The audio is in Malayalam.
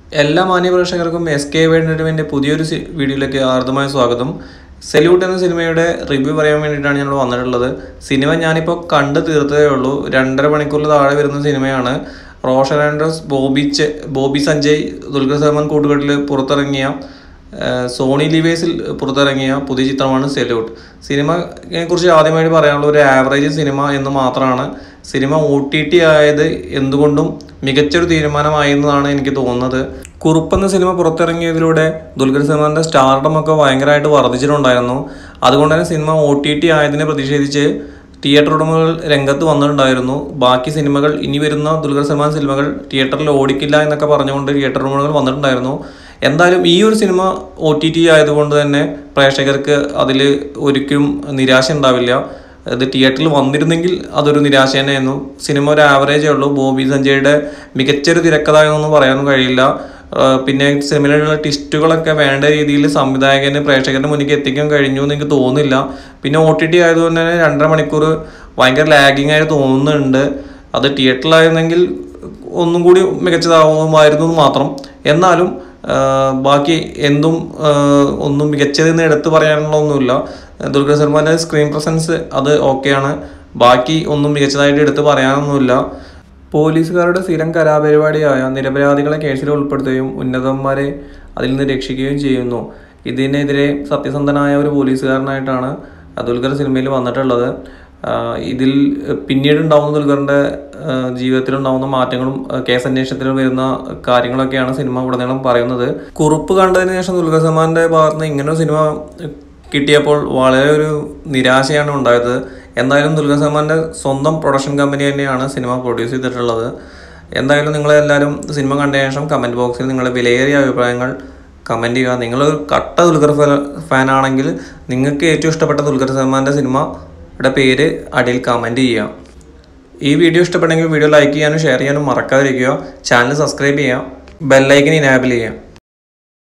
എല്ലാ മാന്യ പ്രേക്ഷകർക്കും എസ് കെ വേണ്ടിൻ്റെ പുതിയൊരു സി- വീഡിയോയിലേക്ക് ആർദ്രമായ സ്വാഗതം സെല്യൂട്ട് എന്ന സിനിമയുടെ റിവ്യൂ പറയാൻ വേണ്ടിയിട്ടാണ് ഞങ്ങൾ വന്നിട്ടുള്ളത് സിനിമ ഞാനിപ്പോൾ കണ്ടു തീർത്തതേ ഉള്ളൂ രണ്ടര മണിക്കൂറിൽ താഴെ വരുന്ന സിനിമയാണ് റോഷൻ ആൻഡ്രസ് ബോബി ചെ ബോബി സഞ്ജയ് ദുൽഖർ സൽമാൻ കൂട്ടുകെട്ടിൽ പുറത്തിറങ്ങിയ ഏഹ് സോണി ലിവേസിൽ പുറത്തിറങ്ങിയ പുതിയ ചിത്രമാണ് സെല്യൂട്ട് സിനിമയെ കുറിച്ച് ആദ്യമായിട്ട് പറയാനുള്ള ഒരു ആവറേജ് സിനിമ എന്ന് മാത്രമാണ് സിനിമ ഒ ടി ടി ആയത് എന്തുകൊണ്ടും മികച്ചൊരു തീരുമാനമായി എന്നതാണ് എനിക്ക് തോന്നുന്നത് കുറുപ്പെന്ന സിനിമ പുറത്തിറങ്ങിയതിലൂടെ ദുൽഖർ സൽമാന്റെ സ്റ്റാർഡം ഒക്കെ ഭയങ്കരമായിട്ട് വർദ്ധിച്ചിട്ടുണ്ടായിരുന്നു അതുകൊണ്ട് തന്നെ സിനിമ ഒ ടി ടി ആയതിനെ പ്രതിഷേധിച്ച് തിയേറ്റർ ഉടമകൾ രംഗത്ത് വന്നിട്ടുണ്ടായിരുന്നു ബാക്കി സിനിമകൾ ഇനി വരുന്ന ദുൽഖർ സൽമാൻ സിനിമകൾ തിയേറ്ററിൽ ഓടിക്കില്ല എന്നൊക്കെ പറഞ്ഞുകൊണ്ട് തിയേറ്റർ ഉടമകൾ വന്നിട്ടുണ്ടായിരുന്നു എന്തായാലും ഈ ഒരു സിനിമ ഒ ടി ടി ആയതുകൊണ്ട് തന്നെ പ്രേക്ഷകർക്ക് അതിൽ ഒരിക്കലും നിരാശ ഉണ്ടാവില്ല ഇത് തിയേറ്ററിൽ വന്നിരുന്നെങ്കിൽ അതൊരു നിരാശ തന്നെയായിരുന്നു സിനിമ ഒരു ആവറേജേ ഉള്ളൂ ബോബി സഞ്ജയുടെ മികച്ചൊരു തിരക്കഥ എന്നൊന്നും പറയാനൊന്നും കഴിയില്ല ആ, പിന്നെ സിനിമയിലുള്ള ടിസ്റ്റുകളൊക്കെ വേണ്ട രീതിയിൽ സംവിധായകന് പ്രേക്ഷകരുടെ മുന്നിലേക്ക് എത്തിക്കാൻ കഴിഞ്ഞു എന്ന് എനിക്ക് തോന്നുന്നില്ല പിന്നെ ഒ ടി ടി ആയതുകൊണ്ട് തന്നെ രണ്ടര മണിക്കൂർ ഭയങ്കര ലാഗിങ് ആയിട്ട് തോന്നുന്നുണ്ട് അത് തിയേറ്ററിലായിരുന്നെങ്കിൽ ഒന്നും കൂടി മികച്ചതാവുമായിരുന്നു എന്ന് മാത്രം എന്നാലും ആ, ബാക്കി എന്തും ആ, ഒന്നും മികച്ചതെന്ന് എടുത്തു പറയാനുള്ള ഒന്നുമില്ല ദുൽഖർ സൽമാന്റെ സ്ക്രീൻ പ്രസൻസ് അത് ഓക്കെയാണ് ബാക്കി ഒന്നും മികച്ചതായിട്ട് എടുത്തു പറയാനൊന്നുമില്ല പോലീസുകാരുടെ സ്ഥിരം കലാപരിപാടിയായ നിരപരാധികളെ കേസിൽ ഉൾപ്പെടുത്തുകയും ഉന്നതന്മാരെ അതിൽ നിന്ന് രക്ഷിക്കുകയും ചെയ്യുന്നു ഇതിനെതിരെ സത്യസന്ധനായ ഒരു പോലീസുകാരനായിട്ടാണ് ദുൽഖർ സിനിമയിൽ വന്നിട്ടുള്ളത് ആഹ് ഇതിൽ പിന്നീട് ഉണ്ടാവുന്ന ദുൽഖറിന്റെ ആഹ് ജീവിതത്തിലുണ്ടാവുന്ന മാറ്റങ്ങളും ആഹ് കേസ് അന്വേഷണത്തിൽ വരുന്ന കാര്യങ്ങളൊക്കെയാണ് സിനിമ ഉടനീളം പറയുന്നത് കുറുപ്പ് കണ്ടതിന് ശേഷം ദുൽഖർ സൽമാന്റെ ഭാഗത്ത് നിന്ന് ഇങ്ങനെ ഒരു സിനിമ കിട്ടിയപ്പോൾ വളരെ ഒരു നിരാശയാണ് ഉണ്ടായത് എന്തായാലും ദുൽഖർ സൽമാന്റെ സ്വന്തം പ്രൊഡക്ഷൻ കമ്പനി തന്നെയാണ് സിനിമ പ്രൊഡ്യൂസ് ചെയ്തിട്ടുള്ളത് എന്തായാലും നിങ്ങളെല്ലാവരും സിനിമ കണ്ട ശേഷം കമൻറ്റ് ബോക്സിൽ നിങ്ങളുടെ വിലയേറിയ അഭിപ്രായങ്ങൾ കമൻറ്റ് ചെയ്യുക നിങ്ങളൊരു കട്ട ദുൽഖർ ഫാൻ ആണെങ്കിൽ നിങ്ങൾക്ക് ഏറ്റവും ഇഷ്ടപ്പെട്ട ദുൽഖർ സൽമാന്റെ സിനിമയുടെ പേര് അടിയിൽ കമൻറ്റ് ചെയ്യുക ഈ വീഡിയോ ഇഷ്ടപ്പെട്ടെങ്കിൽ വീഡിയോ ലൈക്ക് ചെയ്യാനും ഷെയർ ചെയ്യാനും മറക്കാതിരിക്കുക ചാനൽ സബ്സ്ക്രൈബ് ചെയ്യുക ബെല്ലൈക്കൻ ഇനാബിൾ ചെയ്യുക